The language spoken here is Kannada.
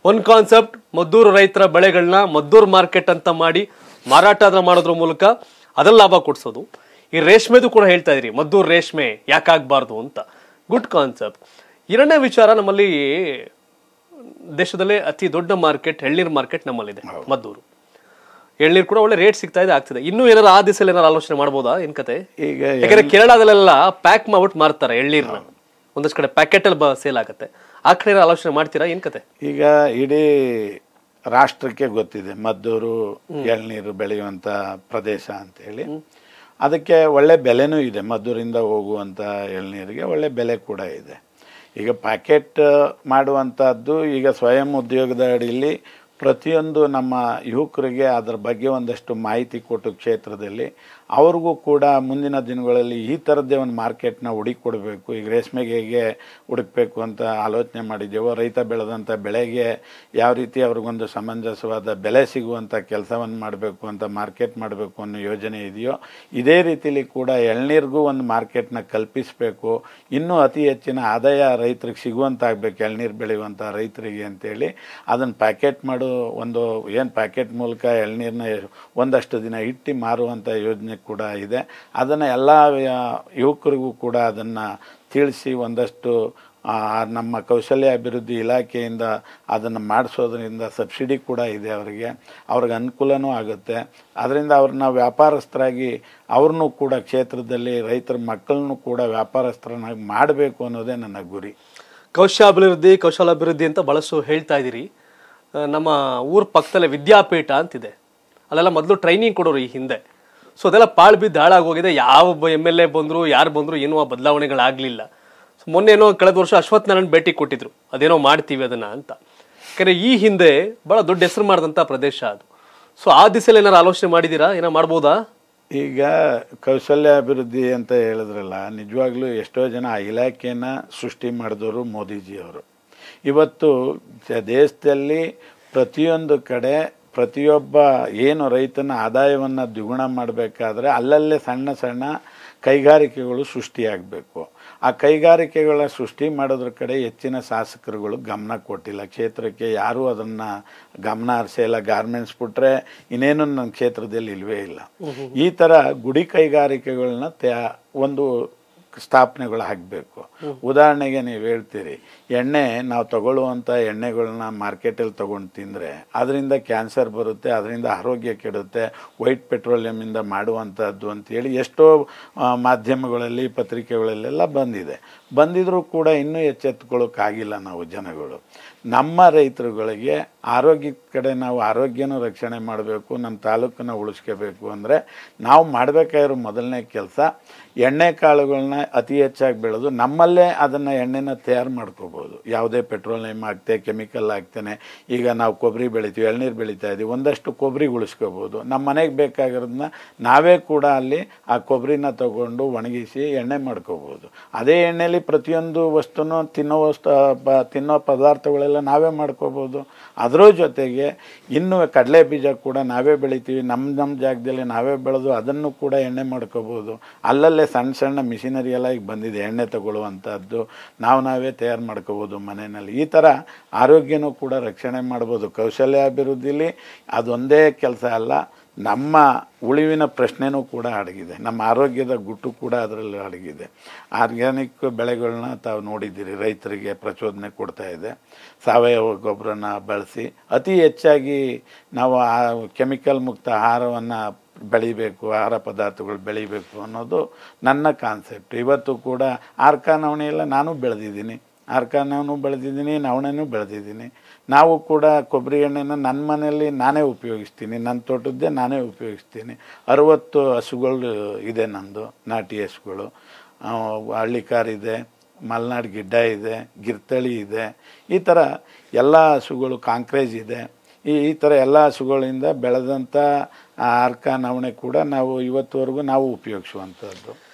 ಒಂದು ಕಾನ್ಸೆಪ್ಟ್ ಮದ್ದೂರು ರೈತರ ಬೆಳೆಗಳನ್ನ ಮದ್ದೂರು ಮಾರ್ಕೆಟ್ ಅಂತ ಮಾಡಿ ಮಾರಾಟ ಅದನ್ನ ಮಾಡೋದ್ರ ಮೂಲಕ ಅದ್ರಲ್ಲಿ ಲಾಭ ಕೊಡ್ಸೋದು ಈ ರೇಷ್ಮೆದು ಕೂಡ ಹೇಳ್ತಾ ಇದ್ರಿ ಮದ್ದೂರು ರೇಷ್ಮೆ ಯಾಕಾಗಬಾರ್ದು ಅಂತ ಗುಡ್ ಕಾನ್ಸೆಪ್ಟ್ ಎರಡನೇ ವಿಚಾರ ನಮ್ಮಲ್ಲಿ ದೇಶದಲ್ಲೇ ಅತಿ ದೊಡ್ಡ ಮಾರ್ಕೆಟ್ ಎಳ್ನೀರ್ ಮಾರ್ಕೆಟ್ ನಮ್ಮಲ್ಲಿದೆ ಮದ್ದೂರು ಎಳ್ನೀರು ಕೂಡ ಒಳ್ಳೆ ರೇಟ್ ಸಿಗ್ತಾ ಇದೆ ಆಗ್ತಿದೆ ಇನ್ನೂ ಏನಾರು ಆ ದಿಸಲ್ಲಿ ಏನಾರು ಆಲೋಚನೆ ಮಾಡ್ಬೋದಾ ಏನ್ ಕತೆ ಈಗ ಯಾಕಂದ್ರೆ ಕೇರಳದಲ್ಲೆಲ್ಲ ಪ್ಯಾಕ್ ಮಾಡ್ಬಿಟ್ಟು ಮಾರ್ತಾರೆ ಎಳ್ನೀರ್ನ ಒಂದಷ್ಟು ಕಡೆ ಪ್ಯಾಕೆಟ್ ಅಲ್ಲಿ ಸೇಲ್ ಆಗುತ್ತೆ ಆ ಕಡೆ ಏನಾರು ಆಲೋಚನೆ ಮಾಡ್ತೀರಾ ಏನ್ ಕತೆ ಈಗ ಇಡೀ ರಾಷ್ಟ್ರಕ್ಕೆ ಗೊತ್ತಿದೆ ಮದ್ದೂರು ಎಳ್ನೀರು ಬೆಳೆಯುವಂಥ ಪ್ರದೇಶ ಅಂತೇಳಿ ಅದಕ್ಕೆ ಒಳ್ಳೆ ಬೆಲೆನೂ ಇದೆ ಮದ್ದೂರಿಂದ ಹೋಗುವಂಥ ಎಳ್ನೀರಿಗೆ ಒಳ್ಳೆ ಬೆಲೆ ಕೂಡ ಇದೆ ಈಗ ಪ್ಯಾಕೆಟ್ ಮಾಡುವಂಥದ್ದು ಈಗ ಸ್ವಯಂ ಉದ್ಯೋಗದ ಅಡಿಯಲ್ಲಿ ಪ್ರತಿಯೊಂದು ನಮ್ಮ ಯುವಕರಿಗೆ ಅದರ ಬಗ್ಗೆ ಒಂದಷ್ಟು ಮಾಹಿತಿ ಕೊಟ್ಟು ಕ್ಷೇತ್ರದಲ್ಲಿ ಅವ್ರಿಗೂ ಕೂಡ ಮುಂದಿನ ದಿನಗಳಲ್ಲಿ ಈ ಥರದ್ದೇ ಒಂದು ಮಾರ್ಕೆಟ್ನ ಹುಡುಕೊಡ್ಬೇಕು ಈಗ ರೇಷ್ಮೆಗೆ ಹೇಗೆ ಹುಡುಕ್ಬೇಕು ಅಂತ ಆಲೋಚನೆ ಮಾಡಿದ್ದೇವೋ ರೈತ ಬೆಳೆದಂಥ ಬೆಳೆಗೆ ಯಾವ ರೀತಿ ಅವ್ರಿಗೊಂದು ಸಮಂಜಸವಾದ ಬೆಲೆ ಸಿಗುವಂಥ ಕೆಲಸವನ್ನು ಮಾಡಬೇಕು ಅಂತ ಮಾರ್ಕೆಟ್ ಮಾಡಬೇಕು ಅನ್ನೋ ಯೋಜನೆ ಇದೆಯೋ ಇದೇ ರೀತಿಲಿ ಕೂಡ ಎಳ್ನೀರಿಗೂ ಒಂದು ಮಾರ್ಕೆಟ್ನ ಕಲ್ಪಿಸಬೇಕು ಇನ್ನೂ ಅತಿ ಹೆಚ್ಚಿನ ಆದಾಯ ರೈತರಿಗೆ ಸಿಗುವಂತಾಗಬೇಕು ಎಳ್ನೀರು ಬೆಳೆಯುವಂಥ ರೈತರಿಗೆ ಅಂತೇಳಿ ಅದನ್ನು ಪ್ಯಾಕೆಟ್ ಮಾಡು ಒಂದು ಏನು ಪ್ಯಾಕೆಟ್ ಮೂಲಕ ಎಳ್ನೀರನ್ನ ಒಂದಷ್ಟು ದಿನ ಇಟ್ಟು ಮಾರುವಂಥ ಯೋಜನೆ ಕೂಡ ಇದೆ ಅದನ್ನು ಎಲ್ಲ ಯುವಕರಿಗೂ ಕೂಡ ಅದನ್ನು ತಿಳಿಸಿ ಒಂದಷ್ಟು ಆ, ನಮ್ಮ ಕೌಶಲ್ಯ ಅಭಿವೃದ್ಧಿ ಇಲಾಖೆಯಿಂದ ಅದನ್ನು ಮಾಡಿಸೋದ್ರಿಂದ ಸಬ್ಸಿಡಿ ಕೂಡ ಇದೆ ಅವರಿಗೆ ಅವ್ರಿಗೆ ಅನುಕೂಲನೂ ಆಗುತ್ತೆ ಅದರಿಂದ ಅವ್ರನ್ನ ವ್ಯಾಪಾರಸ್ಥರಾಗಿ ಅವ್ರನ್ನೂ ಕೂಡ ಕ್ಷೇತ್ರದಲ್ಲಿ ರೈತರ ಮಕ್ಕಳನ್ನು ಕೂಡ ವ್ಯಾಪಾರಸ್ಥರನ್ನಾಗಿ ಮಾಡಬೇಕು ಅನ್ನೋದೇ ನನ್ನ ಗುರಿ ಕೌಶಾಭಿವೃದ್ಧಿ ಕೌಶಲಾಭಿವೃದ್ಧಿ ಅಂತ ಬಹಳಷ್ಟು ಹೇಳ್ತಾ ಇದ್ದೀರಿ ಆ, ನಮ್ಮ ಊರ್ ಪಕ್ಕದಲ್ಲೇ ವಿದ್ಯಾಪೀಠ ಅಂತಿದೆ ಅಲ್ಲೆಲ್ಲ ಮೊದಲು ಟ್ರೈನಿಂಗ್ ಕೊಡೋರು ಈ ಹಿಂದೆ ಸೊ ಅದೆಲ್ಲ ಪಾಳು ಬಿದ್ದು ಹಾಳಾಗೋಗಿದೆ ಯಾವ ಎಮ್ ಎಲ್ ಎ ಬಂದ್ರು ಯಾರು ಬಂದ್ರು ಏನೂ ಆ ಬದಲಾವಣೆಗಳಾಗಲಿಲ್ಲ ಸೊ ಮೊನ್ನೆ ಏನೋ ಕಳೆದ ವರ್ಷ ಅಶ್ವಥ್ ನಾರಾಯಣ್ ಭೇಟಿ ಕೊಟ್ಟಿದ್ರು ಅದೇನೋ ಮಾಡ್ತೀವಿ ಅದನ್ನ ಅಂತ ಯಾಕಂದ್ರೆ ಈ ಹಿಂದೆ ಬಹಳ ದೊಡ್ಡ ಹೆಸರು ಮಾಡಿದಂಥ ಪ್ರದೇಶ ಅದು ಸೊ ಆ ದಿಸೆಯಲ್ಲಿ ಏನಾರು ಆಲೋಚನೆ ಮಾಡಿದ್ದೀರಾ ಏನೋ ಮಾಡ್ಬೋದಾ ಈಗ ಕೌಶಲ್ಯ ಅಭಿವೃದ್ಧಿ ಅಂತ ಹೇಳಿದ್ರಲ್ಲ ನಿಜವಾಗ್ಲೂ ಎಷ್ಟೋ ಜನ ಆ ಇಲಾಖೆನ ಸೃಷ್ಟಿ ಮಾಡಿದವರು ಮೋದಿಜಿಯವರು ಇವತ್ತು ಸ- ದೇಶದಲ್ಲಿ ಪ್ರತಿಯೊಂದು ಕಡೆ ಪ್ರತಿಯೊಬ್ಬ ಏನು ರೈತನ ಆದಾಯವನ್ನು ದ್ವಿಗುಣ ಮಾಡಬೇಕಾದ್ರೆ ಅಲ್ಲಲ್ಲೇ ಸಣ್ಣ ಸಣ್ಣ ಕೈಗಾರಿಕೆಗಳು ಸೃಷ್ಟಿಯಾಗಬೇಕು ಆ ಕೈಗಾರಿಕೆಗಳ ಸೃಷ್ಟಿ ಮಾಡೋದ್ರ ಕಡೆ ಹೆಚ್ಚಿನ ಶಾಸಕರುಗಳು ಗಮನ ಕೊಟ್ಟಿಲ್ಲ ಕ್ಷೇತ್ರಕ್ಕೆ ಯಾರೂ ಅದನ್ನು ಗಮನ ಹರಿಸಿಲ್ಲ ಗಾರ್ಮೆಂಟ್ಸ್ ಬಿಟ್ರೆ ಇನ್ನೇನು ನನ್ನ ಕ್ಷೇತ್ರದಲ್ಲಿ ಇಲ್ವೇ ಇಲ್ಲ ಈ ಥರ ಗುಡಿ ಕೈಗಾರಿಕೆಗಳನ್ನ ತ್ಯಾ ಒಂದು ಸ್ಥಾಪನೆಗಳು ಆಗಬೇಕು ಉದಾಹರಣೆಗೆ ನೀವು ಹೇಳ್ತೀರಿ ಎಣ್ಣೆ ನಾವು ತಗೊಳ್ಳುವಂಥ ಎಣ್ಣೆಗಳನ್ನ ಮಾರ್ಕೆಟಲ್ಲಿ ತೊಗೊಂಡು ತಿಂದರೆ ಅದರಿಂದ ಕ್ಯಾನ್ಸರ್ ಬರುತ್ತೆ ಅದರಿಂದ ಆರೋಗ್ಯ ಕೆಡುತ್ತೆ ವೈಟ್ ಪೆಟ್ರೋಲಿಯಮಿಂದ ಮಾಡುವಂಥದ್ದು ಅಂತೇಳಿ ಎಷ್ಟೋ ಆ, ಮಾಧ್ಯಮಗಳಲ್ಲಿ ಪತ್ರಿಕೆಗಳಲ್ಲೆಲ್ಲ ಬಂದಿದೆ ಬಂದಿದ್ರೂ ಕೂಡ ಇನ್ನೂ ಎಚ್ಚೆತ್ತುಕೊಳ್ಳೋಕ್ಕಾಗಿಲ್ಲ ನಾವು ಜನಗಳು ನಮ್ಮ ರೈತರುಗಳಿಗೆ ಆರೋಗ್ಯದ ಕಡೆ ನಾವು ಆರೋಗ್ಯನೂ ರಕ್ಷಣೆ ಮಾಡಬೇಕು ನಮ್ಮ ತಾಲೂಕನ್ನ ಉಳಿಸ್ಕೋಬೇಕು ಅಂದರೆ ನಾವು ಮಾಡಬೇಕಾಗಿರೋ ಮೊದಲನೇ ಕೆಲಸ ಎಣ್ಣೆ ಕಾಳುಗಳನ್ನ ಅತಿ ಹೆಚ್ಚಾಗಿ ಬೆಳೆದು ನಮ್ಮಲ್ಲೇ ಅದನ್ನು ಎಣ್ಣೆನ ತಯಾರು ಮಾಡ್ಕೋಬೋದು ಯಾವುದೇ ಪೆಟ್ರೋಲಿಯಂ ಹಾಕ್ತೆ ಕೆಮಿಕಲ್ ಹಾಕ್ತೇನೆ ಈಗ ನಾವು ಕೊಬ್ಬರಿ ಬೆಳಿತೀವಿ ಎಳ್ನೀರು ಬೆಳೀತಾ ಇದ್ದೀವಿ ಒಂದಷ್ಟು ಕೊಬ್ಬರಿ ಉಳಿಸ್ಕೋಬೋದು ನಮ್ಮ ಮನೆಗೆ ಬೇಕಾಗಿರೋದನ್ನ ನಾವೇ ಕೂಡ ಅಲ್ಲಿ ಆ ಕೊಬ್ಬರಿನ ತಗೊಂಡು ಒಣಗಿಸಿ ಎಣ್ಣೆ ಮಾಡ್ಕೋಬೋದು ಅದೇ ಎಣ್ಣೆಲಿ ಪ್ರತಿಯೊಂದು ವಸ್ತುನೂ ತಿನ್ನೋ ವಸ್ತು ಪ- ತಿನ್ನೋ ಪದಾರ್ಥಗಳೆಲ್ಲ ನಾವೇ ಮಾಡ್ಕೋಬೋದು ಅದರ ಜೊತೆಗೆ ಇನ್ನು ಕಡಲೆ ಬೀಜ ಕೂಡ ನಾವೇ ಬೆಳಿತೀವಿ ನಮ್ಮ ನಮ್ಮ ಜಾಗದಲ್ಲಿ ನಾವೇ ಬೆಳೆದು ಅದನ್ನು ಕೂಡ ಎಣ್ಣೆ ಮಾಡ್ಕೋಬೋದು ಅಲ್ಲಲ್ಲೇ ಸಣ್ಣ ಸಣ್ಣ ಮಿಷಿನರಿ ಎಲ್ಲ ಈಗ ಬಂದಿದೆ ಎಣ್ಣೆ ತಗೊಳ್ಳುವಂಥದ್ದು ನಾವು ನಾವೇ ತಯಾರು ಮಾಡ್ಕೋಬೋದು ಮನೆಯಲ್ಲಿ ಈ ಥರ ಆರೋಗ್ಯನೂ ಕೂಡ ರಕ್ಷಣೆ ಮಾಡ್ಬೋದು ಕೌಶಲ್ಯ ಅಭಿವೃದ್ಧಿಲಿ ಅದೊಂದೇ ಕೆಲಸ ಅಲ್ಲ ನಮ್ಮ ಉಳಿವಿನ ಪ್ರಶ್ನೆನೂ ಕೂಡ ಅಡಗಿದೆ ನಮ್ಮ ಆರೋಗ್ಯದ ಗುಟ್ಟು ಕೂಡ ಅದರಲ್ಲಿ ಅಡಗಿದೆ ಆರ್ಗ್ಯಾನಿಕ್ ಬೆಳೆಗಳನ್ನ ತಾವು ನೋಡಿದ್ದೀರಿ ರೈತರಿಗೆ ಪ್ರಚೋದನೆ ಕೊಡ್ತಾ ಇದೆ ಸಾವಯವ ಗೊಬ್ಬರನ ಬಳಸಿ ಅತಿ ಹೆಚ್ಚಾಗಿ ನಾವು ಆ ಕೆಮಿಕಲ್ ಮುಕ್ತ ಆಹಾರವನ್ನು ಬೆಳಿಬೇಕು ಆಹಾರ ಪದಾರ್ಥಗಳು ಬೆಳಿಬೇಕು ಅನ್ನೋದು ನನ್ನ ಕಾನ್ಸೆಪ್ಟ್ ಇವತ್ತು ಕೂಡ ಆರ್ಕ ನವಣೆ ಎಲ್ಲ ನಾನು ಬೆಳೆದಿದ್ದೀನಿ ಆರ್ಕ ನವನು ಬೆಳೆದಿದ್ದೀನಿ ನವಣೆನೂ ಬೆಳೆದಿದ್ದೀನಿ ನಾವು ಕೂಡ ಕೊಬ್ಬರಿ ಎಣ್ಣೆನ ನನ್ನ ಮನೆಯಲ್ಲಿ ನಾನೇ ಉಪಯೋಗಿಸ್ತೀನಿ ನನ್ನ ತೋಟದ್ದೇ ನಾನೇ ಉಪಯೋಗಿಸ್ತೀನಿ ಅರುವತ್ತು ಹಸುಗಳು ಇದೆ ನಂದು ನಾಟಿ ಹಸುಗಳು ಆ, ಹಳ್ಳಿಕಾರ್ ಇದೆ ಮಲೆನಾಡು ಗಿಡ್ಡ ಇದೆ ಗಿರ್ತಳಿ ಇದೆ ಈ ಥರ ಎಲ್ಲ ಹಸುಗಳು ಕಾಂಕ್ರೇಜ್ ಇದೆ ಈ ಈ ಥರ ಎಲ್ಲ ಹಸುಗಳಿಂದ ಬೆಳೆದಂಥ ಆ ಅರ್ಕ ನವಣೆ ಕೂಡ ನಾವು ಇವತ್ತುವರೆಗೂ ನಾವು ಉಪಯೋಗಿಸುವಂಥದ್ದು